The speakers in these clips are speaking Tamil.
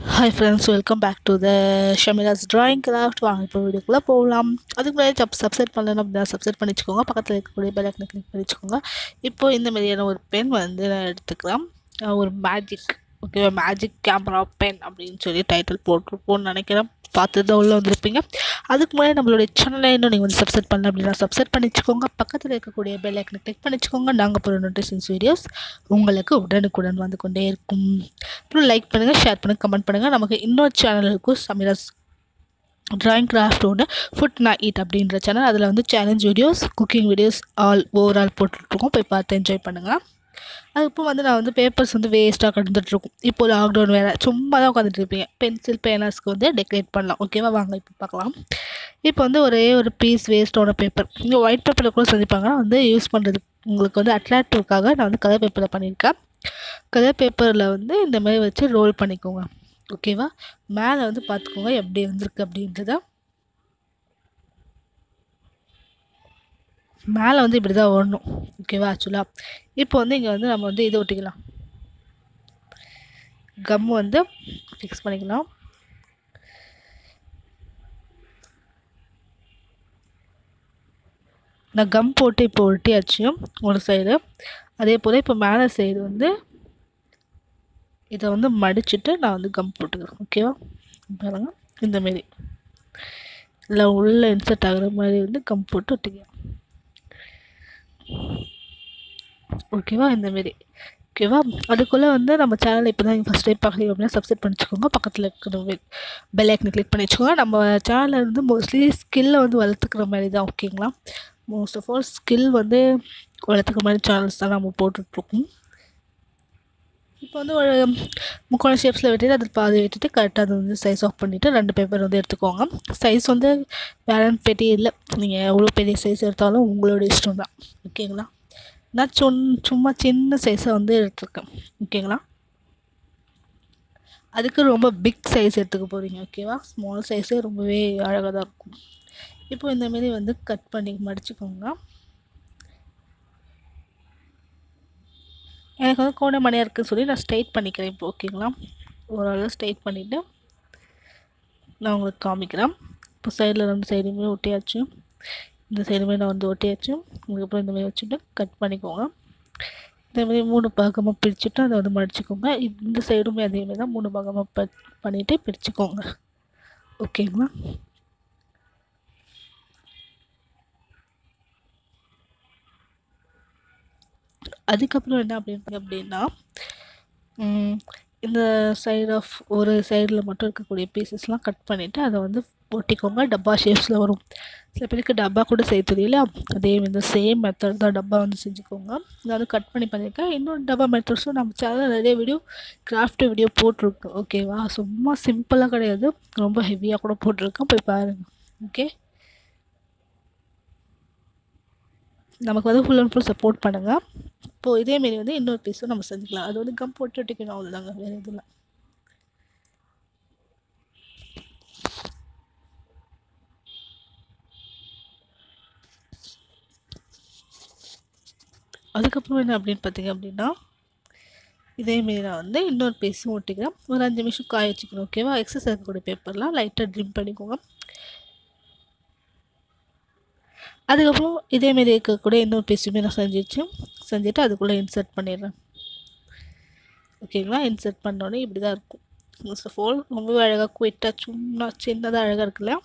hi friends welcome back to the Shamila's drawing craft வாங்க இப்போ வீடியோக்குள்ளே போகலாம் அதுக்கு முன்னாடி சப் சப்ஸ்கிரைப் பண்ணலாம் அப்படின்னா சப்ஸ்கிரைப் பண்ணி வச்சுக்கோங்க பக்கத்தில் இருக்கக்கூடிய பெல் ஐக்கனை கிளிக் பண்ணி வச்சுக்கோங்க இப்போ இந்த மாதிரியான ஒரு பென் வந்து நான் எடுத்துக்கலாம் அஹ் ஒரு மேஜிக் ஓகேவா மேஜிக் கேமரா பென் அப்படின்னு சொல்லி டைட்டில் போட்டிருப்போம்னு நினைக்கிறேன் பார்த்து தான் உள்ளே வந்திருப்பீங்க அதுக்கு முன்னாடி நம்மளுடைய சேனலை இன்னும் நீங்கள் வந்து சப்ஸ்கிரைப் பண்ணல அப்படின்னா சப்ஸ்கிரைப் பண்ணி வச்சுக்கோங்க பக்கத்தில் இருக்கக்கூடிய பெல் ஐக்கனை கிளிக் பண்ணி வச்சுக்கோங்க நாங்கள் போகிற நோட்டிஃபிகேஷன்ஸ் வீடியோஸ் உங்களுக்கு உடனுக்குடன் வந்து கொண்டே இருக்கும் அப்புறம் லைக் பண்ணுங்கள் ஷேர் பண்ணுங்கள் கமெண்ட் பண்ணுங்கள் நமக்கு இன்னொரு சேனல் இருக்கும் சமீராஸ் ட்ராயிங் கிராஃப்ட் ஒன்று ஃபுட் நான் ஈட் அப்படின்ற சேனல் அதில் வந்து challenge videos cooking videos all overall போட்டுட்ருக்கோம் போய் பார்த்து என்ஜாய் பண்ணுங்கள் அதுக்கப்புறம் வந்து நான் வந்து பேப்பர்ஸ் வந்து வேஸ்ட்டாக கடந்துட்டுருக்கும் இப்போ லாக்டவுன் வேறு சும்மா தான் உட்காந்துட்டு இருப்பீங்க பென்சில் பேனர்ஸ்க்கு வந்து டெக்கரேட் பண்ணலாம் ஓகேவா வாங்க இப்போ பார்க்கலாம் இப்போ வந்து ஒரே ஒரு பீஸ் வேஸ்ட்டான பேப்பர் இங்கே ஒயிட் பேப்பரில் கூட செஞ்சுப்பாங்க நான் வந்து யூஸ் பண்ணுறதுக்கு உங்களுக்கு வந்து அட்ராக்டிவ்க்காக நான் வந்து கலர் பேப்பரில் பண்ணியிருக்கேன் கலர் பேப்பரில் வந்து இந்த மாதிரி வச்சு ரோல் பண்ணிக்கோங்க ஓகேவா மேலே வந்து பார்த்துக்கோங்க எப்படி வந்திருக்கு அப்படின்றத மேலே வந்து இப்படி தான் வரணும் ஓகேவா ஆக்சுவலாக இப்போ வந்து இங்கே வந்து நம்ம வந்து இதை ஒட்டிக்கலாம் கம் வந்து ஃபிக்ஸ் பண்ணிக்கலாம் நான் கம் போட்டு இப்போ ஒட்டியாச்சு ஒரு சைடு அதே போல் இப்போ மேலே சைடு வந்து இதை வந்து மடிச்சுட்டு நான் வந்து கம் போட்டுக்கிறேன் ஓகேவா பாருங்க இந்தமாரி இல்லை உள்ளே இன்சர்ட் ஆகுற மாதிரி வந்து கம் போட்டு ஒட்டிக்கலாம் ஓகேவா இந்தமாரி ஓகேவா அதுக்குள்ளே வந்து நம்ம சேனல் இப்போ தான் ஃபஸ்ட் டைம் பார்க்குறீங்க அப்படின்னா சப்ஸ்கிரைப் பண்ணிச்சுக்கோங்க பக்கத்தில் இருக்கிற பெல் ஐக்கனை கிளிக் பண்ணி வச்சுக்கோங்க நம்ம சேனலில் வந்து மோஸ்ட்லி ஸ்கில்லை வந்து வளர்த்துக்கிற மாதிரி தான் ஓகேங்களா மோஸ்ட் ஆஃப் ஆல் ஸ்கில் வந்து வளர்த்துக்கிற மாதிரி சேனல்ஸ் தான் நம்ம போட்டுட்ருக்கோம் இப்போ வந்து ஒரு முக்கோண ஷேப்ஸில் வெட்டிட்டு அதில் பாதி வெட்டிட்டு கரெக்டாக அதை வந்து சைஸ் ஆஃப் பண்ணிவிட்டு ரெண்டு பேப்பர் வந்து எடுத்துக்கோங்க சைஸ் வந்து வேலன் பெட்டி இல்லை நீங்கள் எவ்வளோ பெரிய சைஸ் எடுத்தாலும் உங்களோட இஷ்டம் தான் ஓகேங்களா நான் சொன் சும்மா சின்ன சைஸை வந்து எடுத்துருக்கேன் ஓகேங்களா அதுக்கு ரொம்ப பிக் சைஸ் எடுத்துக்க போகிறீங்க ஓகேவா ஸ்மால் சைஸே ரொம்பவே அழகாக தான் இருக்கும் இப்போ இந்தமாரி வந்து கட் பண்ணி மடிச்சுக்கோங்க எனக்கு வந்து கோடை மணியாக இருக்குன்னு சொல்லி நான் ஸ்ட்ரைட் பண்ணிக்கிறேன் இப்போ ஓகேங்களா ஓரளவு ஸ்ட்ரைட் பண்ணிவிட்டு நான் உங்களுக்கு காமிக்கிறேன் இப்போ சைடில் ரெண்டு சைடுமே ஒட்டியாச்சு இந்த சைடுமே நான் வந்து ஒட்டியாச்சு அதுக்கப்புறம் இந்தமாதிரி வச்சுட்டு கட் பண்ணிக்கோங்க இதேமாதிரி மூணு பாகமாக பிரிச்சுட்டு அதை வந்து மடிச்சுக்கோங்க இந்த சைடுமே அதேமாதிரி தான் மூணு பாகமாக ப பண்ணிவிட்டு பிரிச்சுக்கோங்க ஓகேங்களா அதுக்கப்புறம் என்ன அப்படின்னு அப்படின்னா இந்த சைடு ஆஃப் ஒரு சைடில் மட்டும் இருக்கக்கூடிய பீசஸ்லாம் கட் பண்ணிவிட்டு அதை வந்து ஒட்டிக்கோங்க டப்பா ஷேப்ஸில் வரும் சில பேருக்கு டப்பா கூட செய்ய தெரியல அதே வந்து சேம் மெத்தட் தான் டப்பா வந்து செஞ்சுக்கோங்க நான் வந்து கட் பண்ணி பண்ணியிருக்கேன் இன்னொரு டப்பா மெத்தட்ஸும் நம்ம சேனல் நிறைய வீடியோ கிராஃப்ட் வீடியோ போட்டிருக்கோம் ஓகேவா சும்மா சிம்பிளாக கிடையாது ரொம்ப ஹெவியாக கூட போட்டிருக்கேன் போய் பாருங்கள் ஓகே நமக்கு வந்து ஃபுல் அண்ட் ஃபுல் சப்போர்ட் பண்ணுங்கள் இப்போது இதேமாரி வந்து இன்னொரு பீஸும் நம்ம செஞ்சுக்கலாம் அது வந்து கம் போட்டு ஒட்டிக்கணும் அவ்வளோதாங்க வேறு எதுவும் இல்லை அதுக்கப்புறம் என்ன அப்படின்னு பார்த்தீங்க அப்படின்னா இதேமாரி நான் வந்து இன்னொரு பீஸும் ஒட்டிக்கிறேன் ஒரு அஞ்சு நிமிஷம் காய வச்சுக்கணும் ஓகேவா எக்ஸஸ் இருக்கக்கூடிய பேப்பர்லாம் லைட்டாக ட்ரிம் பண்ணிக்கோங்க அதுக்கப்புறம் இதேமாரி இருக்கக்கூடிய இன்னொரு பீஸுமே நான் செஞ்சு வச்சு செஞ்சுட்டு அதுக்குள்ளே இன்சர்ட் பண்ணிடுறேன் ஓகேங்களா இன்சர்ட் பண்ணோடனே இப்படி தான் இருக்கும் ஃபர்ஸ்ட் ஆஃப் ஆல் ரொம்பவே அழகாக குயிட்டாக சும்மா சின்னதாக அழகாக இருக்குல்ல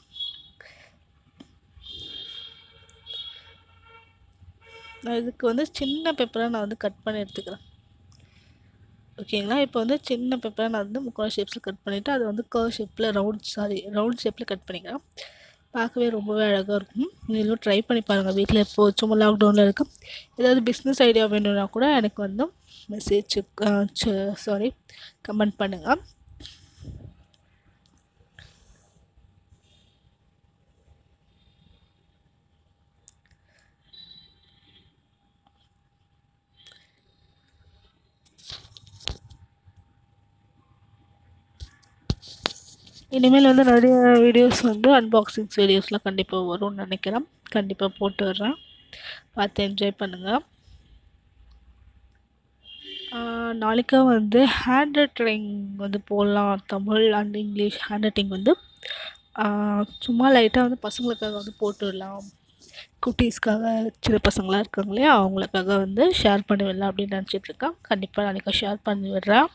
நான் இதுக்கு வந்து சின்ன பேப்பராக நான் வந்து கட் பண்ணி எடுத்துக்கிறேன் ஓகேங்களா இப்போ வந்து சின்ன பேப்பராக நான் வந்து முக்கோண ஷேப்ஸில் கட் பண்ணிவிட்டு அதை வந்து கர் ஷேப்பில் ரவுண்ட் சாரி ரவுண்ட் ஷேப்பில் கட் பண்ணிக்கிறேன் பார்க்கவே ரொம்பவே அழகாக இருக்கும் நீங்களும் ட்ரை பண்ணி பாருங்கள் வீட்டில் இப்போ சும்மா லாக்டவுனில் இருக்கு ஏதாவது பிஸ்னஸ் ஐடியா வேணும்னா கூட எனக்கு வந்து மெசேஜ் சாரி கமெண்ட் பண்ணுங்கள் இனிமேல் வந்து நிறைய வீடியோஸ் வந்து அன்பாக்சிங்ஸ் வீடியோஸ்லாம் கண்டிப்பாக வரும்னு நினைக்கிறேன் கண்டிப்பாக போட்டு வர்றேன் பார்த்து என்ஜாய் பண்ணுங்கள் நாளைக்கு வந்து ஹேண்ட் ரைட்டிங் வந்து போடலாம் Tamil and English handwriting வந்து சும்மா லைட்டாக வந்து பசங்களுக்காக வந்து போட்டுடலாம் குட்டீஸ்க்காக சின்ன பசங்களாம் இருக்காங்க இல்லையா அவங்களுக்காக வந்து ஷேர் பண்ணி விடலாம் அப்படின்னு நினச்சிட்ருக்கேன் கண்டிப்பாக நாளைக்கு ஷேர் பண்ணி விடுறேன்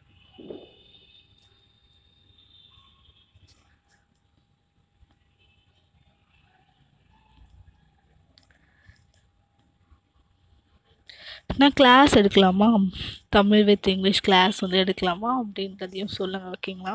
நான் கிளாஸ் எடுக்கலாமா தமிழ் வித் இங்கிலீஷ் கிளாஸ் வந்து எடுக்கலாமா அப்படின்றதையும் சொல்லுங்கள் ஓகேங்களா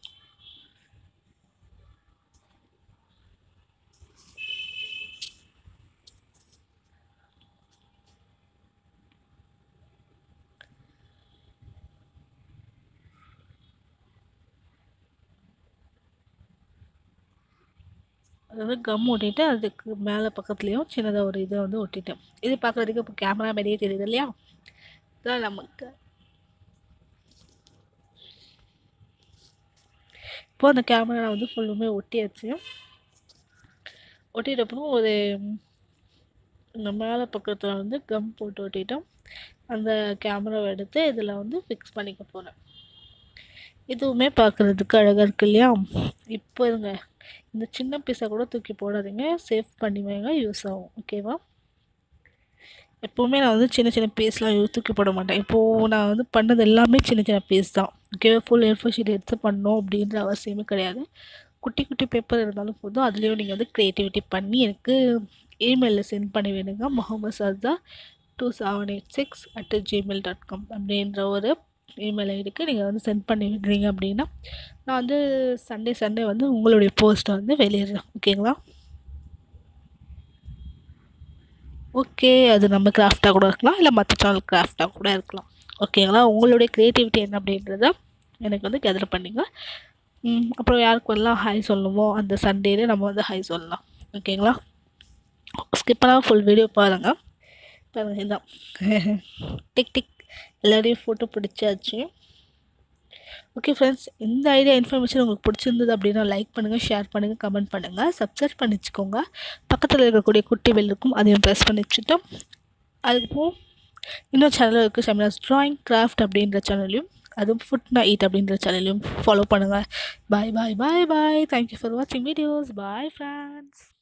அதாவது கம் ஒட்டிட்டு அதுக்கு மேலே பக்கத்துலேயும் சின்னதாக ஒரு இதை வந்து ஒட்டிட்டேன் இது பார்க்குறதுக்கு இப்போ கேமரா மாதிரியே தெரியுது இல்லையா இதான் நமக்கு இப்போ அந்த கேமரா வந்து ஃபுல்லுமே ஒட்டியாச்சு ஒட்டிட்டப்போ ஒரு இந்த மேலே பக்கத்தில் வந்து கம் போட்டு ஒட்டிட்டோம் அந்த கேமராவை எடுத்து இதில் வந்து ஃபிக்ஸ் பண்ணிக்க போகிறேன் இதுவுமே பார்க்குறதுக்கு அழகாக இருக்கு இல்லையா இப்போ இருங்க இந்த சின்ன பீஸை கூட தூக்கி போடாதீங்க சேவ் பண்ணி வைங்க யூஸ் ஆகும் ஓகேவா எப்போவுமே நான் வந்து சின்ன சின்ன பீஸ்லாம் தூக்கி போட மாட்டேன் இப்போது நான் வந்து பண்ணது எல்லாமே சின்ன சின்ன பீஸ் தான் ஓகேவா ஃபுல் ஏர்ஃபோர் ஷீட் எடுத்து பண்ணணும் அப்படின்ற அவசியமே கிடையாது குட்டி குட்டி பேப்பர் இருந்தாலும் போதும் அதுலேயும் நீங்கள் வந்து க்ரியேட்டிவிட்டி பண்ணி எனக்கு இமெயிலில் சென்ட் பண்ணி வேணுங்க Mohammed Sarda two seven eight six at Gmail dot com அப்படின்ற ஒரு இமெயில் ஐடிக்கு நீங்கள் வந்து சென்ட் பண்ணி விடுறீங்க அப்படின்னா நான் வந்து சண்டே சண்டே வந்து உங்களுடைய போஸ்ட்டை வந்து வெளியிடுறேன் ஓகேங்களா ஓகே அது நம்ம கிராஃப்டாக கூட இருக்கலாம் இல்லை மற்ற சேனல் கிராஃப்டாக கூட இருக்கலாம் ஓகேங்களா உங்களுடைய க்ரியேட்டிவிட்டி என்ன அப்படின்றத எனக்கு வந்து கெதர் பண்ணிங்க அப்புறம் யாருக்கு எல்லாம் ஹாய் சொல்லணுமோ அந்த சண்டேலே நம்ம வந்து ஹாய் சொல்லலாம் ஓகேங்களா ஸ்கிப் பண்ணால் ஃபுல் வீடியோ பாருங்கள் பாருங்கள் இதுதான் டிக் டிக் எல்லாரையும் ஃபோட்டோ பிடிச்சாச்சு ஓகே ஃப்ரெண்ட்ஸ் இந்த ஐடியா இன்ஃபர்மேஷன் உங்களுக்கு பிடிச்சிருந்தது அப்படின்னா லைக் பண்ணுங்கள் ஷேர் பண்ணுங்கள் கமெண்ட் பண்ணுங்கள் சப்ஸ்கிரைப் பண்ணி வச்சுக்கோங்க பக்கத்தில் இருக்கக்கூடிய குட்டி பெல் இருக்கும் அதையும் ப்ரெஸ் பண்ணி வச்சுட்டோம் அதுக்கப்புறம் இன்னொரு சேனல் இருக்குது ஷமினாஸ் ட்ராயிங் கிராஃப்ட் அப்படின்ற சேனலையும் அதுவும் ஃபுட் நைட் அப்படின்ற சேனலையும் ஃபாலோ பண்ணுங்கள் bye bye bye bye thank you for வாட்சிங் வீடியோஸ் பாய் ஃப்ரெண்ட்ஸ்